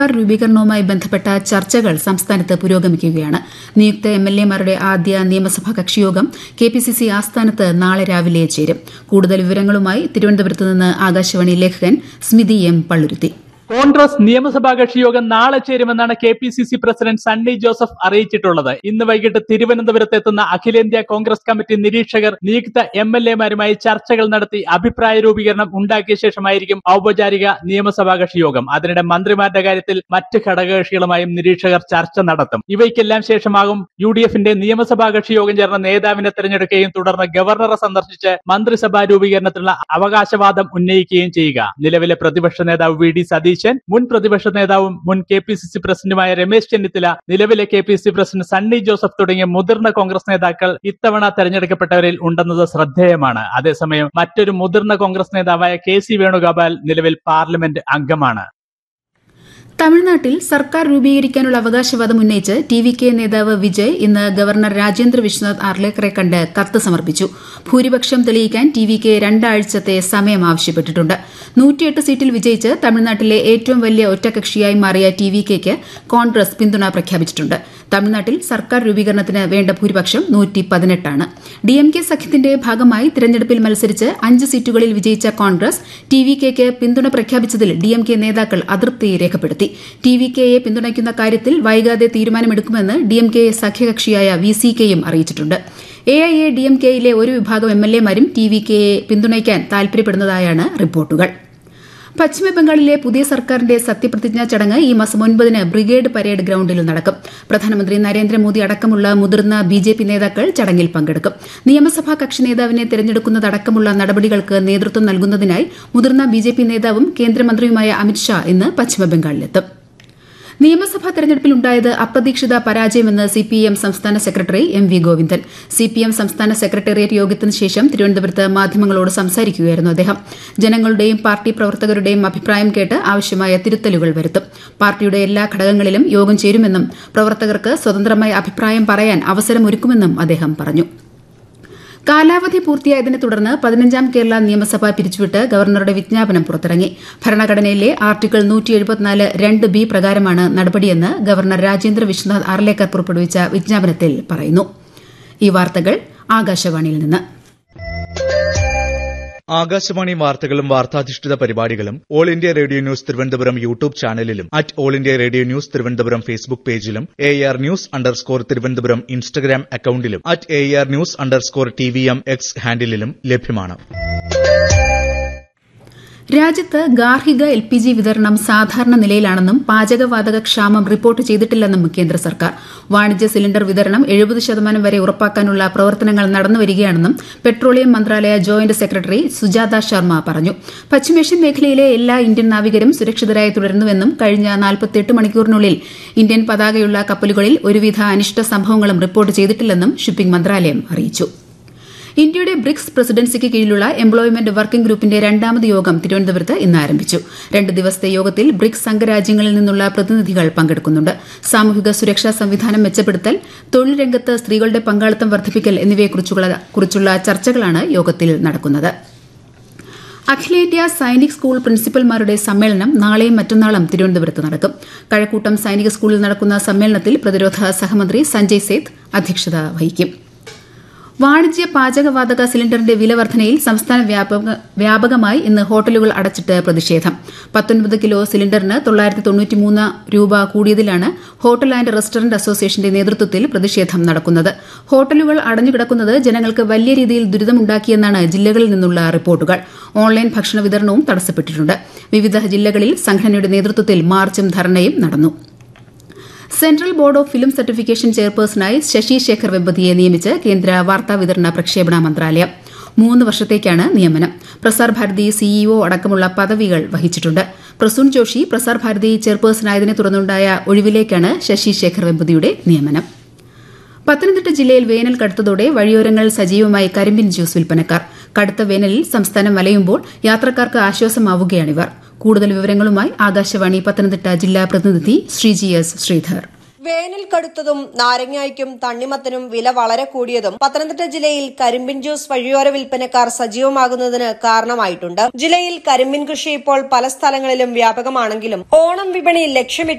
സർക്കാർ രൂപീകരണവുമായി ബന്ധപ്പെട്ട ചർച്ചകൾ സംസ്ഥാനത്ത് പുരോഗമിക്കുകയാണ് നിയുക്ത എം എൽ എമാരുടെ ആദ്യ നിയമസഭാ കക്ഷിയോഗം കെ പി സി സി ആസ്ഥാനത്ത് നാളെ രാവിലെ ചേരും കൂടുതൽ വിവരങ്ങളുമായി തിരുവനന്തപുരത്ത് നിന്ന് ആകാശവാണി ലേഖകൻ സ്മിതി എം പള്ളുരുത്തി കോൺഗ്രസ് നിയമസഭാ കക്ഷി യോഗം നാളെ ചേരുമെന്നാണ് K P C C president Sunny Joseph അറിയിച്ചിട്ടുള്ളത് ഇന്ന് വൈകിട്ട് തിരുവനന്തപുരത്ത് എത്തുന്ന അഖിലേന്ത്യാ കോൺഗ്രസ് കമ്മിറ്റി നിരീക്ഷകർ നിയുക്ത എം എൽ എമാരുമായി ചർച്ചകൾ നടത്തി അഭിപ്രായ രൂപീകരണം ഉണ്ടാക്കിയ ശേഷമായിരിക്കും ഔപചാരിക നിയമസഭാ കക്ഷി യോഗം അതിനിടെ മന്ത്രിമാരുടെ കാര്യത്തിൽ മറ്റ് ഘടകകക്ഷികളുമായും നിരീക്ഷകർ ചർച്ച നടത്തും ഇവയ്ക്കെല്ലാം ശേഷമാകും യു ഡി എഫിന്റെ നിയമസഭാ കക്ഷി യോഗം ചേർന്ന നേതാവിനെ തെരഞ്ഞെടുക്കുകയും തുടർന്ന് ഗവർണറെ സന്ദർശിച്ച് മന്ത്രിസഭാ രൂപീകരണത്തിനുള്ള അവകാശവാദം ഉന്നയിക്കുകയും ചെയ്യുക നിലവിലെ പ്രതിപക്ഷ നേതാവ് വി ഡി സതീശൻ മുൻ പ്രതിപക്ഷ നേതാവും മുൻ കെ പി സി സി പ്രസിഡന്റുമായ രമേശ് ചെന്നിത്തല നിലവിലെ K P C president Sunny Joseph തുടങ്ങിയ മുതിർന്ന കോൺഗ്രസ് നേതാക്കൾ ഇത്തവണ തെരഞ്ഞെടുക്കപ്പെട്ടവരിൽ ഉണ്ടെന്നത് ശ്രദ്ധേയമാണ് അതേസമയം മറ്റൊരു മുതിർന്ന കോൺഗ്രസ് നേതാവായ കെ സി വേണുഗോപാൽ നിലവിൽ പാർലമെന്റ് അംഗമാണ് തമിഴ്നാട്ടിൽ സർക്കാർ രൂപീകരിക്കാനുള്ള അവകാശവാദം ഉന്നയിച്ച് ടി വി കെ നേതാവ് വിജയ് ഇന്ന് ഗവർണർ രാജേന്ദ്ര വിശ്വനാഥ് ആർലേക്കറെ കണ്ട് കത്ത് സമർപ്പിച്ചു ഭൂരിപക്ഷം തെളിയിക്കാൻ ടി വി കെ രണ്ടാഴ്ചത്തെ സമയം ആവശ്യപ്പെട്ടിട്ടുണ്ട് നൂറ്റിയെട്ട് സീറ്റിൽ വിജയിച്ച് തമിഴ്നാട്ടിലെ ഏറ്റവും വലിയ ഒറ്റകക്ഷിയായി മാറിയ ടി വി കെക്ക് കോൺഗ്രസ് പിന്തുണ പ്രഖ്യാപിച്ചിട്ടുണ്ട് തമിഴ്നാട്ടിൽ സർക്കാർ രൂപീകരണത്തിന് വേണ്ട ഭൂരിപക്ഷം നൂറ്റി പതിനെട്ടാണ് ഡി എം കെ സഖ്യത്തിന്റെ ഭാഗമായി തിരഞ്ഞെടുപ്പിൽ മത്സരിച്ച് അഞ്ച് സീറ്റുകളിൽ വിജയിച്ച കോൺഗ്രസ് ടി വി കെക്ക് പിന്തുണ പ്രഖ്യാപിച്ചതിൽ ഡി എം കെ നേതാക്കൾ അതൃപ്തി രേഖപ്പെടുത്തി ടി വി കെയെ പിന്തുണയ്ക്കുന്ന കാര്യത്തിൽ വൈകാതെ തീരുമാനമെടുക്കുമെന്ന് ഡി എം കെ സഖ്യകക്ഷിയായ വി സി കെയും അറിയിച്ചിട്ടുണ്ട് A I A D M കെയിലെ ഒരു വിഭാഗം എം എൽ എമാരും ടി വി കെയെ പിന്തുണയ്ക്കാൻ താൽപര്യപ്പെടുന്നതായാണ് റിപ്പോർട്ടുകൾ പശ്ചിമബംഗാളിലെ പുതിയ സർക്കാരിന്റെ സത്യപ്രതിജ്ഞാ ചടങ്ങ് ഈ മാസം ഒൻപതിന് ബ്രിഗേഡ് പരേഡ് ഗ്രൌണ്ടിൽ നടക്കും പ്രധാനമന്ത്രി നരേന്ദ്രമോദി അടക്കമുള്ള മുതിർന്ന ബി ജെ പി നേതാക്കൾ ചടങ്ങിൽ പങ്കെടുക്കും നിയമസഭാ കക്ഷി നേതാവിനെ തെരഞ്ഞെടുക്കുന്നതടക്കമുള്ള നടപടികൾക്ക് നേതൃത്വം നൽകുന്നതിനായി മുതിർന്ന ബി ജെ പി നേതാവും കേന്ദ്രമന്ത്രിയുമായ അമിത്ഷാ ഇന്ന് പശ്ചിമബംഗാളിലെത്തും നിയമസഭാ തെരഞ്ഞെടുപ്പിൽ ഉണ്ടായത് അപ്രതീക്ഷിത പരാജയമെന്ന് സിപിഎം സംസ്ഥാന secretary M V Govindan CPM സംസ്ഥാന സെക്രട്ടേറിയറ്റ് യോഗത്തിന് ശേഷം തിരുവനന്തപുരത്ത് മാധ്യമങ്ങളോട് സംസാരിക്കുകയായിരുന്നു അദ്ദേഹം ജനങ്ങളുടെയും പാർട്ടി പ്രവർത്തകരുടെയും അഭിപ്രായം കേട്ട് ആവശ്യമായ തിരുത്തലുകൾ വരുത്തും പാർട്ടിയുടെ എല്ലാ ഘടകങ്ങളിലും യോഗം ചേരുമെന്നും പ്രവർത്തകർക്ക് സ്വതന്ത്രമായ അഭിപ്രായം പറയാൻ അവസരമൊരുക്കുമെന്നും അദ്ദേഹം പറഞ്ഞു കാലാവധി പൂർത്തിയായതിനെ തുടർന്ന് പതിനഞ്ചാം കേരള നിയമസഭ പിരിച്ചുവിട്ട് ഗവർണറുടെ വിജ്ഞാപനം പുറത്തിറങ്ങി ഭരണഘടനയിലെ ആർട്ടിക്കിൾ രണ്ട് ബി പ്രകാരമാണ് നടപടിയെന്ന് ഗവർണർ രാജേന്ദ്ര വിശ്വനാഥ് ആർലേക്കർ പുറപ്പെടുവിച്ച വിജ്ഞാപനത്തിൽ പറയുന്നു ഈ വാർത്തകൾ ആകാശവാണിയിൽ നിന്ന് ആകാശവാണി വാർത്തകളും വാർത്താധിഷ്ഠിത പരിപാടികളും all India radio news Thiruvananthapuram YouTube ചാനലിലും at all India radio news Thiruvananthapuram Facebook പേജിലും A R news underscore Thiruvananthapuram Instagram അക്കൌണ്ടിലും at A R news underscore T V M X ഹാൻഡിലും ലഭ്യമാണ് രാജ്യത്ത് ഗാർഹിക എൽ പി ജി വിതരണം സാധാരണ നിലയിലാണെന്നും പാചകവാതക ക്ഷാമം റിപ്പോർട്ട് ചെയ്തിട്ടില്ലെന്നും കേന്ദ്ര സർക്കാർ വാണിജ്യ സിലിണ്ടർ വിതരണം എഴുപത് ശതമാനം വരെ ഉറപ്പാക്കാനുള്ള പ്രവർത്തനങ്ങൾ നടന്നുവരികയാണെന്നും പെട്രോളിയം മന്ത്രാലയ ജോയിന്റ് സെക്രട്ടറി സുജാത ശർമ്മ പറഞ്ഞു പശ്ചിമേഷ്യൻ മേഖലയിലെ എല്ലാ ഇന്ത്യൻ നാവികരും സുരക്ഷിതരായി തുടരുന്നുവെന്നും കഴിഞ്ഞ നാൽപ്പത്തിയെട്ട് മണിക്കൂറിനുള്ളിൽ ഇന്ത്യൻ പതാകയുള്ള കപ്പലുകളിൽ ഒരുവിധ അനിഷ്ട സംഭവങ്ങളും റിപ്പോർട്ട് ചെയ്തിട്ടില്ലെന്നും ഷിപ്പിംഗ് മന്ത്രാലയം അറിയിച്ചു ഇന്ത്യയുടെ ബ്രിക്സ് പ്രസിഡൻസിക്ക് കീഴിലുള്ള എംപ്ലോയ്മെന്റ് വർക്കിംഗ് ഗ്രൂപ്പിന്റെ രണ്ടാമത് യോഗം തിരുവനന്തപുരത്ത് ഇന്ന് ആരംഭിച്ചു രണ്ട് ദിവസത്തെ യോഗത്തിൽ ബ്രിക്സ് അംഗരാജ്യങ്ങളിൽ നിന്നുള്ള പ്രതിനിധികൾ പങ്കെടുക്കുന്നുണ്ട് സാമൂഹിക സുരക്ഷാ സംവിധാനം മെച്ചപ്പെടുത്തൽ തൊഴിൽ രംഗത്ത് സ്ത്രീകളുടെ പങ്കാളിത്തം വർദ്ധിപ്പിക്കൽ എന്നിവയെക്കുറിച്ചുള്ള ചർച്ചകളാണ് യോഗത്തിൽ നടക്കുന്നത് അഖിലേന്ത്യാ സൈനിക് സ്കൂൾ പ്രിൻസിപ്പൽമാരുടെ സമ്മേളനം നാളെയും മറ്റന്നാളും തിരുവനന്തപുരത്ത് നടക്കും കഴക്കൂട്ടം സൈനിക സ്കൂളിൽ നടക്കുന്ന സമ്മേളനത്തിൽ പ്രതിരോധ സഹമന്ത്രി സഞ്ജയ് സേത്ത് അധ്യക്ഷത വഹിക്കും വാണിജ്യ പാചകവാതക സിലിണ്ടറിന്റെ വില വർധനയിൽ സംസ്ഥാന വ്യാപകമായി ഇന്ന് ഹോട്ടലുകൾ അടച്ചിട്ട് പ്രതിഷേധം പത്തൊൻപത് കിലോ സിലിണ്ടറിന് തൊള്ളായിരത്തി തൊണ്ണൂറ്റിമൂന്ന് രൂപ കൂടിയതിലാണ് ഹോട്ടൽ ആന്റ് റെസ്റ്റോറന്റ് അസോസിയേഷന്റെ നേതൃത്വത്തിൽ പ്രതിഷേധം നടക്കുന്നത് ഹോട്ടലുകൾ അടഞ്ഞുകിടക്കുന്നത് ജനങ്ങൾക്ക് വലിയ രീതിയിൽ ദുരിതമുണ്ടാക്കിയെന്നാണ് ജില്ലകളിൽ നിന്നുള്ള റിപ്പോർട്ടുകൾ ഓൺലൈൻ ഭക്ഷണ വിതരണവും തടസ്സപ്പെട്ടിട്ടുണ്ട് വിവിധ ജില്ലകളിൽ സംഘടനയുടെ നേതൃത്വത്തിൽ മാർച്ചും ധർണയും നടന്നു central board of film certification ചെയർപേഴ്സണായി ശശി ശേഖർ വെമ്പതിയെ നിയമിച്ച് കേന്ദ്ര വാർത്താവിതരണ പ്രക്ഷേപണ മന്ത്രാലയം മൂന്ന് വർഷത്തേക്കാണ് നിയമനം പ്രസാർ ഭാരതി സിഇഒ അടക്കമുള്ള പദവികൾ വഹിച്ചിട്ടുണ്ട് പ്രസൂൺ ജോഷി പ്രസാർ ഭാരതി ചെയർപേഴ്സണായതിനെ തുടർന്നുണ്ടായ ഒഴിവിലേക്കാണ് ശശി ശേഖർ വെമ്പതിയുടെ നിയമനം പത്തനംതിട്ട ജില്ലയിൽ വേനൽ കടുത്തതോടെ വഴിയോരങ്ങൾ സജീവമായി കരിമ്പിൻ ജ്യൂസ് വിൽപ്പനക്കാർ കടുത്ത വേനലിൽ സംസ്ഥാനം വലയുമ്പോൾ യാത്രക്കാർക്ക് ആശ്വാസമാവുകയാണിവർ കൂടുതൽ വിവരങ്ങളുമായി ആകാശവാണി പത്തനംതിട്ട ജില്ലാ പ്രതിനിധി ശ്രീജി എസ് ശ്രീധർ വേനൽ കടുത്തതും നാരങ്ങായ്ക്കും തണ്ണിമത്തനും വില വളരെ കൂടിയതും പത്തനംതിട്ട ജില്ലയിൽ കരിമ്പിൻ ജ്യൂസ് വഴിയോര വിൽപ്പനക്കാർ സജീവമാകുന്നതിന് കാരണമായിട്ടുണ്ട് ജില്ലയിൽ കരിമ്പിൻ കൃഷി ഇപ്പോൾ പല സ്ഥലങ്ങളിലും വ്യാപകമാണെങ്കിലും ഓണം വിപണി ലക്ഷ്യമിട്ട്